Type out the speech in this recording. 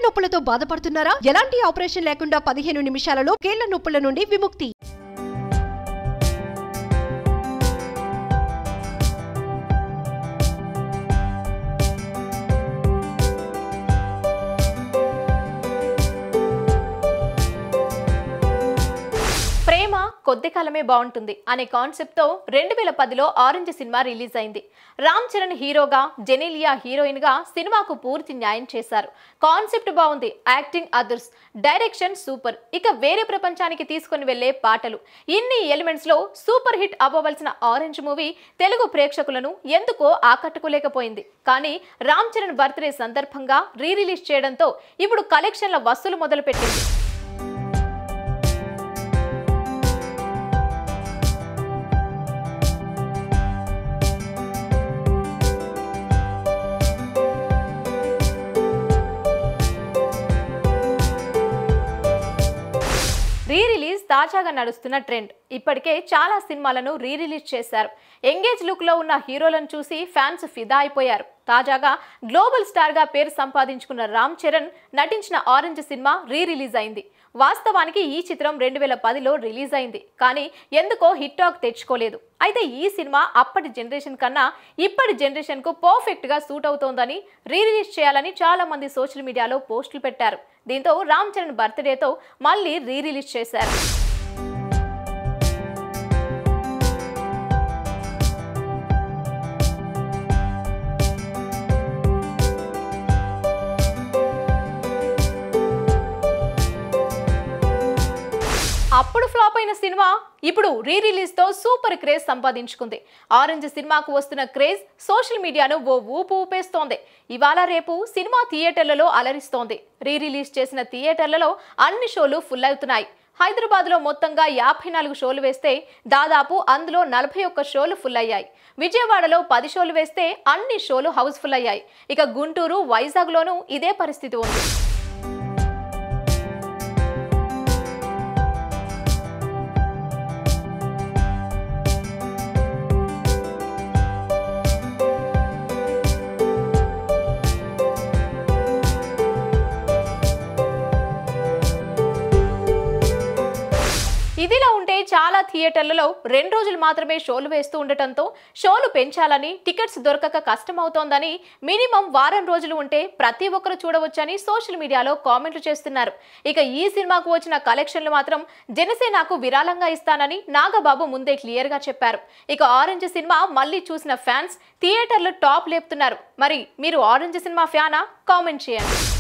నొప్పులతో బాధపడుతున్నారా ఎలాంటి ఆపరేషన్ లేకుండా పదిహేను నిమిషాలలో కీళ్ల నొప్పుల నుండి విముక్తి ప్రేమ కొద్ది కాలమే బాగుంటుంది అనే కాన్సెప్ట్తో రెండు వేల పదిలో ఆరెంజ్ సినిమా రిలీజ్ అయింది రామ్ చరణ్ హీరోగా జెనీలియా హీరోయిన్గా సినిమాకు పూర్తి న్యాయం చేశారు కాన్సెప్ట్ బాగుంది యాక్టింగ్ అదర్స్ డైరెక్షన్ సూపర్ ఇక వేరే ప్రపంచానికి తీసుకొని వెళ్లే పాటలు ఇన్ని ఎలిమెంట్స్లో సూపర్ హిట్ అవ్వవలసిన ఆరెంజ్ మూవీ తెలుగు ప్రేక్షకులను ఎందుకో ఆకట్టుకోలేకపోయింది కానీ రామ్ చరణ్ బర్త్డే సందర్భంగా రీ రిలీజ్ చేయడంతో ఇప్పుడు కలెక్షన్ల వసూలు మొదలుపెట్టింది రీ రిలీజ్ తాజాగా నడుస్తున్న ట్రెండ్ ఇప్పటికే చాలా సినిమాలను రీ రిలీజ్ చేశారు ఎంగేజ్ లుక్ లో ఉన్న హీరోలను చూసి ఫ్యాన్స్ ఫిదా అయిపోయారు తాజాగా గ్లోబల్ స్టార్ గా పేరు సంపాదించుకున్న రామ్ చరణ్ నటించిన ఆరెంజ్ సినిమా రీ రిలీజ్ అయింది వాస్తవానికి ఈ చిత్రం రెండు వేల పదిలో రిలీజ్ అయింది కానీ ఎందుకో హిట్ టాక్ తెచ్చుకోలేదు అయితే ఈ సినిమా అప్పటి జనరేషన్ కన్నా ఇప్పటి జనరేషన్ కు పర్ఫెక్ట్ గా సూట్ అవుతోందని రీ రిలీజ్ చేయాలని చాలా మంది సోషల్ మీడియాలో పోస్టులు పెట్టారు దీంతో రామ్ చరణ్ బర్త్డేతో మళ్ళీ రీ రిలీజ్ చేశారు అప్పుడు ఫ్లాప్ అయిన సినిమా ఇప్పుడు రీ రిలీజ్ తో సూపర్ క్రేజ్ సంపాదించుకుంది ఆరెంజ్ సినిమాకు వస్తున్న క్రేజ్ సోషల్ మీడియాను ఓ ఊపు ఊపేస్తోంది ఇవాళ రేపు సినిమా థియేటర్లలో అలరిస్తోంది రీ రిలీజ్ చేసిన థియేటర్లలో అన్ని షోలు ఫుల్ అవుతున్నాయి హైదరాబాద్ లో మొత్తంగా యాభై నాలుగు షోలు వేస్తే దాదాపు అందులో నలభై ఒక్క షోలు ఫుల్ అయ్యాయి విజయవాడలో పది షోలు వేస్తే అన్ని షోలు హౌస్ఫుల్ అయ్యాయి ఇక గుంటూరు వైజాగ్లోనూ ఇదే పరిస్థితి ఉంది ఇదిలా ఉంటే చాలా థియేటర్లలో రెండు రోజులు మాత్రమే షోలు వేస్తూ ఉండటంతో షోలు పెంచాలని టికెట్స్ దొరకక కష్టమవుతోందని మినిమం వారం రోజులు ఉంటే ప్రతి ఒక్కరు చూడవచ్చని సోషల్ మీడియాలో కామెంట్లు చేస్తున్నారు ఇక ఈ సినిమాకు వచ్చిన కలెక్షన్లు మాత్రం జనసేనకు విరాళంగా ఇస్తానని నాగబాబు ముందే క్లియర్ గా చెప్పారు ఇక ఆరెంజ్ సినిమా మళ్ళీ చూసిన ఫ్యాన్స్ థియేటర్లు టాప్ లేపుతున్నారు మరి మీరు ఆరెంజ్ సినిమా ఫ్యానా కామెంట్ చేయండి